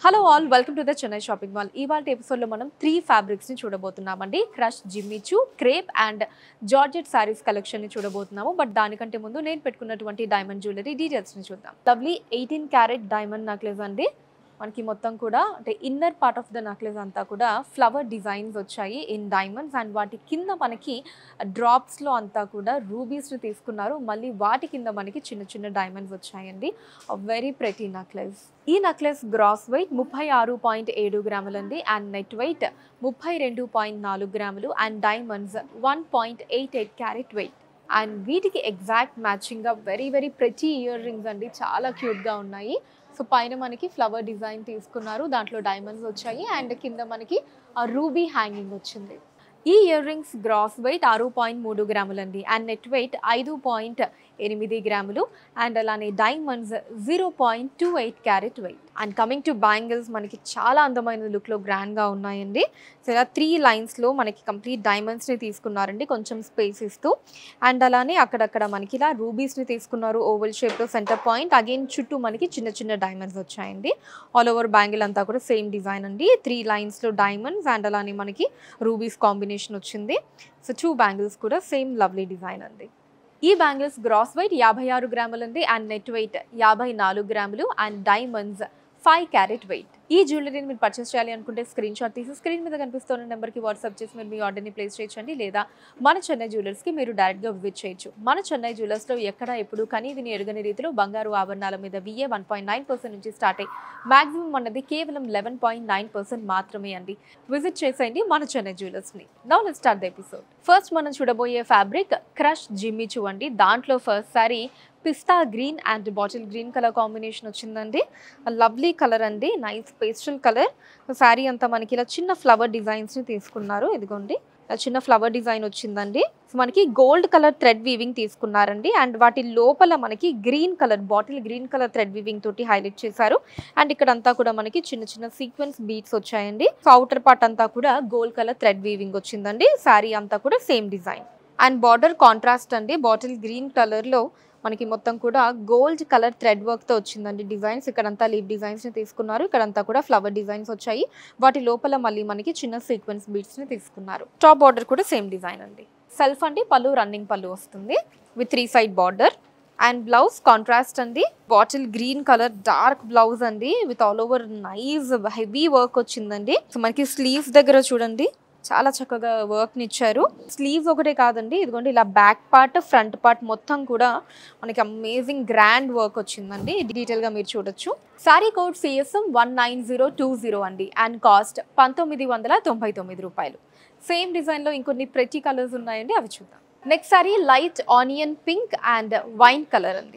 hello all welcome to the Chennai shopping mall ఇవాళ ఎపిసోడ్లో మనం త్రీ ఫ్యాబ్రిక్స్ని చూడబోతున్నామండి crush Jimmy Choo crepe and georgette saris కలెక్షన్ని చూడబోతున్నాము బట్ దానికంటే ముందు నేను పెట్టుకున్నటువంటి డైమండ్ జ్యువెలరీ డీటెయిల్స్ని చూద్దాం lovely eighteen carat diamond necklace అండి మనకి మొత్తం కూడా అంటే inner part of the necklace అంతా కూడా ఫ్లవర్ డిజైన్స్ వచ్చాయి ఇన్ డైమండ్స్ అండ్ వాటి కింద మనకి డ్రాప్స్లో అంతా కూడా రూబీస్ని తీసుకున్నారు మళ్ళీ వాటి కింద మనకి చిన్న చిన్న డైమండ్స్ వచ్చాయండి వెరీ ప్రెటీ నెక్లెస్ ఈ నెక్లెస్ గ్రాస్ వెయిట్ ముప్పై ఆరు పాయింట్ ఏడు గ్రాములండి అండ్ నెట్ వెయిట్ ముప్పై రెండు పాయింట్ నాలుగు గ్రాములు and diamonds one point eight eight carat weight and వీటికి ఎగ్జాక్ట్ మ్యాచింగ్గా very very pretty earrings అండి చాలా క్యూట్గా ఉన్నాయి సో పైన మనకి ఫ్లవర్ డిజైన్ తీసుకున్నారు దాంట్లో డైమండ్స్ వచ్చాయి అండ్ కింద మనకి రూబీ హ్యాంగింగ్ వచ్చింది ఈ ఇయర్ రింగ్స్ గ్రాస్ వెయిట్ ఆరు పాయింట్ మూడు గ్రాములండి అండ్ నెట్ వెయిట్ ఐదు పాయింట్ ఎనిమిది గ్రాములు అండ్ అలానే diamonds zero point two eight carat weight and coming to bangles మనకి చాలా అందమైన లుక్లో గ్రాండ్గా ఉన్నాయండి సో ఇలా త్రీ లైన్స్లో మనకి కంప్లీట్ డైమండ్స్ని తీసుకున్నారండి కొంచెం స్పేస్ ఇస్తూ అండ్ అలానే అక్కడక్కడ మనకి ఇలా రూబీస్ని తీసుకున్నారు ఓవల్ షేప్లో సెంటర్ పాయింట్ అగైన్ చుట్టూ మనకి చిన్న చిన్న డైమండ్స్ వచ్చాయండి ఆల్ ఓవర్ బ్యాంగిల్ అంతా కూడా సేమ్ డిజైన్ అండి త్రీ లైన్స్లో డైమండ్స్ అండ్ అలానే మనకి రూబీస్ కాంబినేషన్ వచ్చింది సో టూ బ్యాంగిల్స్ కూడా సేమ్ లవ్లీ డిజైన్ అండి ఈ బ్యాంగిల్స్ గ్రాస్ వెయిట్ యాభై ఆరు గ్రాములండి అండ్ నెట్ వెయిట్ యాభై నాలుగు గ్రాములు and diamonds five carat weight ఈ జ్యువెలరీని మీరు పర్చేస్ చేయాలి అనుకుంటే స్క్రీన్ షాట్ తీసి స్క్రీన్ మీద కనిపిస్తున్న నెంబర్కి వాట్సాప్ చేసి మీరు మీ ఆర్డర్ని ప్లేస్ చేయొచ్చండి లేదా మన చెన్నై జ్యువెలర్స్కి మీరు డైరెక్ట్గా విజిట్ చేయొచ్చు మన చెన్నై జ్యువెలర్స్లో ఎక్కడ ఎప్పుడు కనీ విని ఎరుగని రీతిలో బంగారు ఆభరణాల మీద VA one point nine percent నుంచి స్టార్ట్ అయ్యి మాక్సిమం అన్నది కేవలం లెవెన్ పాయింట్ నైన్ పర్సెంట్ మాత్రమే అండి విజిట్ చేసేయండి మన చెన్నై జ్యువెలర్స్ని now let start the episode first మనం చూడబోయే ఫ్యాబ్రిక్ క్రష్ జిమ్మి చూడండి దాంట్లో ఫస్ట్ సారీ పిస్తా green and bottle green colour combination వచ్చిందండి లవ్లీ కలర్ అండి నైస్ పేస్టల్ కలర్ శారీ అంతా మనకి ఇలా చిన్న ఫ్లవర్ డిజైన్స్ని తీసుకున్నారు ఇదిగోండి ఇలా చిన్న ఫ్లవర్ డిజైన్ వచ్చిందండి సో మనకి గోల్డ్ కలర్ థ్రెడ్ వీవింగ్ తీసుకున్నారండి అండ్ వాటి లోపల మనకి green colour bottle green colour thread weaving తోటి హైలైట్ చేశారు అండ్ ఇక్కడ అంతా కూడా మనకి చిన్న చిన్న సీక్వెన్స్ బీట్స్ వచ్చాయండి సో అవుటర్ పార్ట్ అంతా కూడా గోల్డ్ కలర్ థ్రెడ్ వీవింగ్ వచ్చిందండి శారీ అంతా కూడా same design and border contrast అండి బాటిల్ గ్రీన్ కలర్లో మనకి మొత్తం కూడా గోల్డ్ కలర్ థ్రెడ్ వర్క్తో వచ్చిందండి డిజైన్స్ ఇక్కడంతా లీవ్ డిజైన్స్ని తీసుకున్నారు ఇక్కడంతా కూడా ఫ్లవర్ డిజైన్స్ వచ్చాయి వాటి లోపల మళ్ళీ మనకి చిన్న సీక్వెన్స్ బీట్స్ని తీసుకున్నారు టాప్ బార్డర్ కూడా సేమ్ డిజైన్ అండి సెల్ఫ్ అండి పళ్ళు రన్నింగ్ పళ్ళు వస్తుంది with three side border and blouse contrast అండి bottle green colour dark blouse అండి with all over nice heavy work వచ్చిందండి సో మనకి స్లీవ్స్ దగ్గర చూడండి చాలా చక్కగా వర్క్ని ఇచ్చారు స్లీవ్స్ ఒకటే కాదండి ఇదిగోండి ఇలా బ్యాక్ పార్ట్ ఫ్రంట్ పార్ట్ మొత్తం కూడా మనకి అమేజింగ్ గ్రాండ్ వర్క్ వచ్చిందండి డీటెయిల్గా మీరు చూడొచ్చు sari code CSM one nine zero two zero అండి అండ్ కాస్ట్ పంతొమ్మిది వందల తొంభై తొమ్మిది రూపాయలు సేమ్ డిజైన్లో ఇంకొన్ని ప్రతి కలర్స్ ఉన్నాయండి అవి చూద్దాం next sari light onion pink and wine colour అండి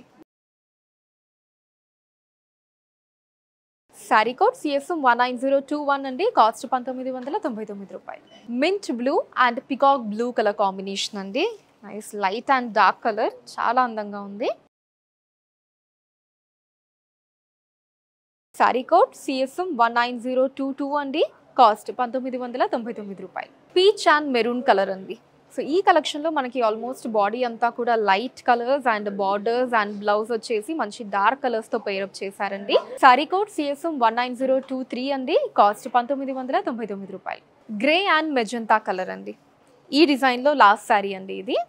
sari code CSM one nine zero two one అండి కాస్ట్ పంతొమ్మిది వందల తొంభై తొమ్మిది రూపాయలు mint blue and peacock blue colour combination అండి nice light and dark colour చాలా అందంగా ఉంది sari code CSM one nine zero two two అండి కాస్ట్ పంతొమ్మిది వందల తొంభై తొమ్మిది రూపాయలు పీచ్ అండ్ మెరూన్ కలర్ అండి సో ఈ కలెక్షన్లో మనకి ఆల్మోస్ట్ బాడీ అంతా కూడా light colours and borders and blouse వచ్చేసి మంచి డార్క్ కలర్స్తో పేరప్ చేశారండి sari code CSM one nine zero two three అండి కాస్ట్ పంతొమ్మిది వందల తొంభై తొమ్మిది రూపాయలు గ్రే అండ్ మెజంతా కలర్ అండి ఈ డిజైన్లో లాస్ట్ శారీ అండి ఇది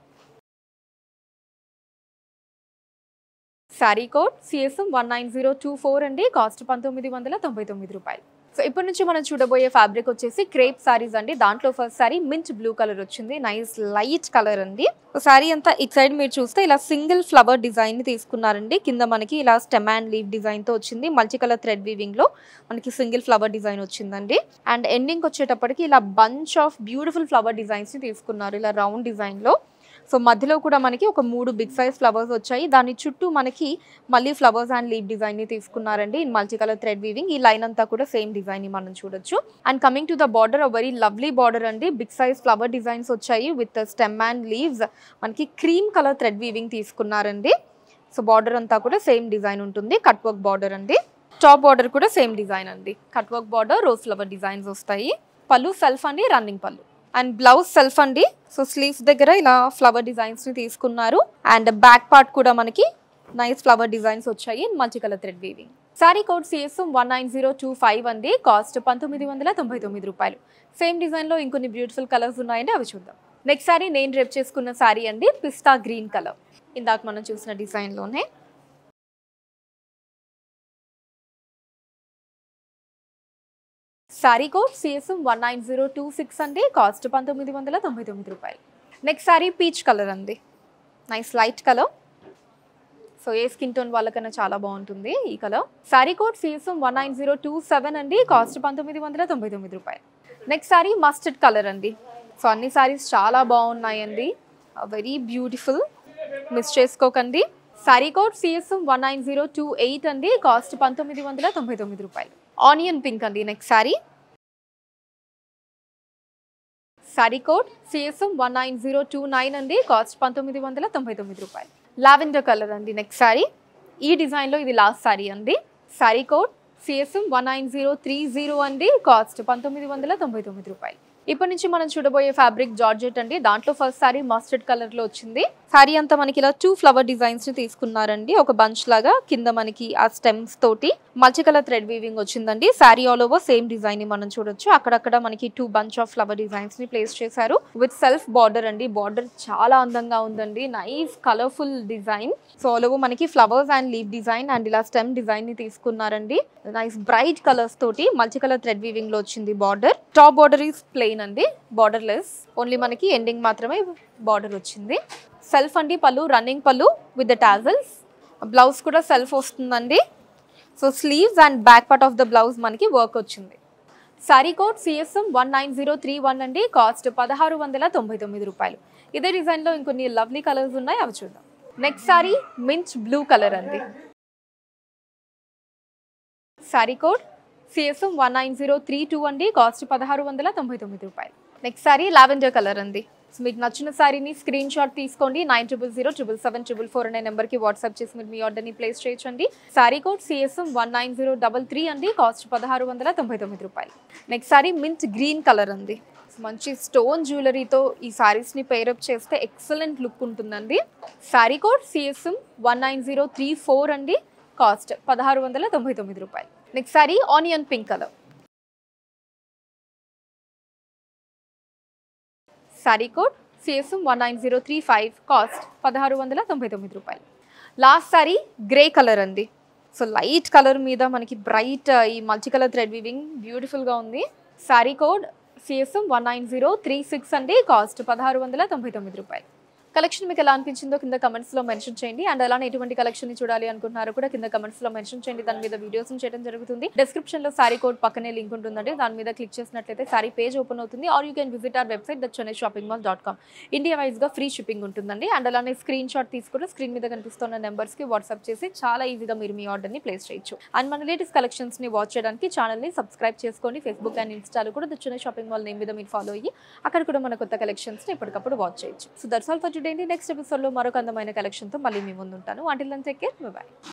sari code CSM one nine zero two four అండి కాస్ట్ పంతొమ్మిది వందల తొంభై తొమ్మిది రూపాయలు సో ఇప్పటి నుంచి మనం చూడబోయే ఫ్యాబ్రిక్ వచ్చేసి క్రేప్ సారీస్ అండి దాంట్లో first sari mint blue colour వచ్చింది నైస్ లైట్ కలర్ అండి సారీ అంతా ఇట్ సైడ్ మీరు చూస్తే ఇలా సింగిల్ ఫ్లవర్ డిజైన్ ని తీసుకున్నారండి కింద మనకి ఇలా స్టెమ్ అండ్ లీవ్ డిజైన్ తో వచ్చింది మల్టీ కలర్ థ్రెడ్ వీవింగ్ లో మనకి సింగిల్ ఫ్లవర్ డిజైన్ వచ్చిందండి అండ్ ఎండింగ్ వచ్చేటప్పటికి ఇలా bunch of beautiful flower designs ని తీసుకున్నారు ఇలా రౌండ్ డిజైన్ లో సో మధ్యలో కూడా మనకి ఒక మూడు బిగ్ సైజ్ ఫ్లవర్స్ వచ్చాయి దాని చుట్టూ మనకి మళ్ళీ ఫ్లవర్స్ అండ్ లీవ్ డిజైన్ ని తీసుకున్నారండి in multi colour thread weaving ఈ లైన్ అంతా కూడా సేమ్ డిజైన్ ని మనం చూడొచ్చు and coming to the border very lovely border అండి బిగ్ సైజ్ ఫ్లవర్ డిజైన్స్ వచ్చాయి విత్ స్టెమ్ అండ్ లీవ్స్ మనకి క్రీమ్ కలర్ థ్రెడ్ వీవింగ్ తీసుకున్నారండి సో బార్డర్ అంతా కూడా సేమ్ డిజైన్ ఉంటుంది కట్ వర్క్ బార్డర్ అండి టాప్ బార్డర్ కూడా సేమ్ డిజైన్ అండి cut work border rose flower designs వస్తాయి పళ్ళు సెల్ఫ్ అండి రన్నింగ్ పళ్ళు అండ్ బ్లౌజ్ సెల్ఫ్ అండి సో స్లీవ్స్ దగ్గర ఇలా ఫ్లవర్ డిజైన్స్ ని తీసుకున్నారు అండ్ బ్యాక్ పార్ట్ కూడా మనకి నైస్ ఫ్లవర్ డిజైన్స్ వచ్చాయి multi colour thread weaving sari code CSM one nine zero two five అండి కాస్ట్ పంతొమ్మిది వందల తొంభై తొమ్మిది రూపాయలు సేమ్ డిజైన్లో ఇంకొన్ని బ్యూటిఫుల్ కలర్స్ ఉన్నాయండి అవి చూద్దాం నెక్స్ట్ సారీ నేను రేపు చేసుకున్న సారీ అండి పిస్తా గ్రీన్ కలర్ ఇందాక మనం చూసిన డిజైన్లోనే sari code CSM one nine zero two six అండి కాస్ట్ పంతొమ్మిది వందల తొంభై తొమ్మిది రూపాయలు నెక్స్ట్ సారీ పీచ్ కలర్ అండి nice light colour so a skin tone వాళ్ళకన్నా చాలా బాగుంటుంది ఈ colour sari code CSM one nine zero two seven అండి కాస్ట్ పంతొమ్మిది వందల తొంభై తొమ్మిది రూపాయలు నెక్స్ట్ సారీ మస్టర్డ్ కలర్ అండి సో అన్ని సారీస్ చాలా బాగున్నాయండి వెరీ బ్యూటిఫుల్ మిస్ చేసుకోకండి sari code CSM one nine zero two eight అండి కాస్ట్ పంతొమ్మిది వందల తొంభై తొమ్మిది రూపాయలు ఆనియన్ పింక్ అండి next sari sari code CSM one nine zero two nine అండి కాస్ట్ పంతొమ్మిది వందల తొంభై తొమ్మిది రూపాయలు లావెండర్ కలర్ అండి నెక్స్ట్ సారీ ఈ డిజైన్లో ఇది లాస్ట్ సారీ అండి sari code CSM one nine zero three zero అండి కాస్ట్ పంతొమ్మిది వందల తొంభై తొమ్మిది రూపాయలు ఇప్పటి నుంచి మనం చూడబోయే ఫ్యాబ్రిక్ జార్జెట్ అండి దాంట్లో ఫస్ట్ సారీ మస్టర్డ్ కలర్ లో వచ్చింది సారీ అంతా మనకి ఇలా టూ ఫ్లవర్ డిజైన్స్ ని తీసుకున్నారండి ఒక బంచ్ లాగా కింద మనకి ఆ స్టెమ్స్ తోటి మల్టీ కలర్ థ్రెడ్ వీవింగ్ వచ్చిందండి sari all over same design ని మనం చూడొచ్చు అక్కడక్కడ మనకి two bunch of flower designs ని ప్లేస్ చేశారు విత్ సెల్ఫ్ బార్డర్ అండి బార్డర్ చాలా అందంగా ఉందండి nice colourful design so all over మనకి flowers and leave design and ఇలా స్టెమ్ డిజైన్ ని తీసుకున్నారండి నైస్ బ్రైట్ కలర్స్ తోటి మల్టీ కలర్ థ్రెడ్ వీవింగ్ లో వచ్చింది border top border is plain అండి బార్డర్ లెస్ ఓన్లీ మనకి ఎండింగ్ మాత్రమే బార్డర్ వచ్చింది సెల్ఫ్ అండి pallu running pallu with the tassels blouse కూడా సెల్ఫ్ వస్తుందండి so sleeves and back part of the blouse మనకి వర్క్ వచ్చింది sari code CSM one nine zero three one అండి కాస్ట్ పదహారు వందల తొంభై తొమ్మిది రూపాయలు ఇదే డిజైన్లో ఇంకొన్ని లవ్లీ కలర్స్ ఉన్నాయి అవి చూద్దాం next sari mint blue colour అండి sari code CSM one nine zero three two అండి కాస్ట్ పదహారు వందల తొంభై తొమ్మిది రూపాయలు నెక్స్ట్ సారీ లావెండర్ కలర్ అండి సో మీకు నచ్చిన సారీని స్క్రీన్ షాట్ తీసుకోండి nine triple zero triple seven triple four అనే నెంబర్కి వాట్సాప్ చేసి మీరు మీ ఆర్డర్ని ప్లేస్ చేయొచ్చండి sari code CSM one nine zero double three అండి కాస్ట్ పదహారు వందల తొంభై తొమ్మిది రూపాయలు next sorry mint green colour అండి సో మంచి స్టోన్ జ్యువెలరీతో ఈ సారీస్ని పేరప్ చేస్తే ఎక్సలెంట్ లుక్ ఉంటుందండి sari code CSM one nine zero three four అండి కాస్ట్ పదహారు వందల తొంభై తొమ్మిది రూపాయలు next sari onion pink colour sari code CSM one nine zero three five cost పదహారు వందల తొంభై తొమ్మిది రూపాయలు లాస్ట్ సారీ గ్రే కలర్ అండి సో లైట్ కలర్ మీద మనకి బ్రైట్ ఈ మల్టీ కలర్ థ్రెడ్ వీవింగ్ బ్యూటిఫుల్గా ఉంది sari code CSM one nine zero three six అండి కాస్ట్ పదహారు వందల తొంభై తొమ్మిది రూపాయలు కలెక్షన్ మీకు ఎలా అనిపించిందో కింద కమెంట్స్లో మెన్షన్ చేయండి అండ్ అలానే ఎటువంటి కలెక్షన్ చూడాలి అనుకుంటున్నారో కూడా కింద కమెంట్స్లో మెన్షన్ చేయండి దాని మీద వీడియోస్ చేయడం జరుగుతుంది డిస్క్రిప్షన్లో సారీ కోడ్ పక్కనే లింక్ ఉంటుందండి దాని మీద క్లిక్ చేసినట్లయితే సారీ పేజ్ ఓపెన్ అవుతుంది or you can visit our website that Chennai shopping mall dot com India వైజ్గా ఫ్రీ షిప్పింగ్ ఉంటుందండి అండ్ అలానే స్క్రీన్ షాట్ తీసుకుంటే స్క్రీన్ మీద కనిపిస్తున్న నెంబర్స్కి వాట్సాప్ చేసి చాలా ఈజీగా మీరు మీ ఆర్డర్ని ప్లేస్ చేయొచ్చు అండ్ మన లేటెస్ట్ కలెక్షన్స్ని వాచ్ చేయడానికి ఛానల్ని సబ్స్క్రైబ్ చేసుకోండి ఫేస్బుక్ అండ్ ఇన్స్టాలో కూడా the Chennai shopping mall name మీద మీరు ఫాలో అయ్యి అక్కడ కూడా మన కొత్త కలెక్షన్స్ని ఎప్పటికప్పుడు వాచ్ చేయొచ్చు so that's all for today next ఎపిసోడ్లో మరొక అందమైన కలెక్షన్తో మళ్ళీ మీ ముందు ఉంటాను వాటిల్లో టేక్ కేర్ బాయ్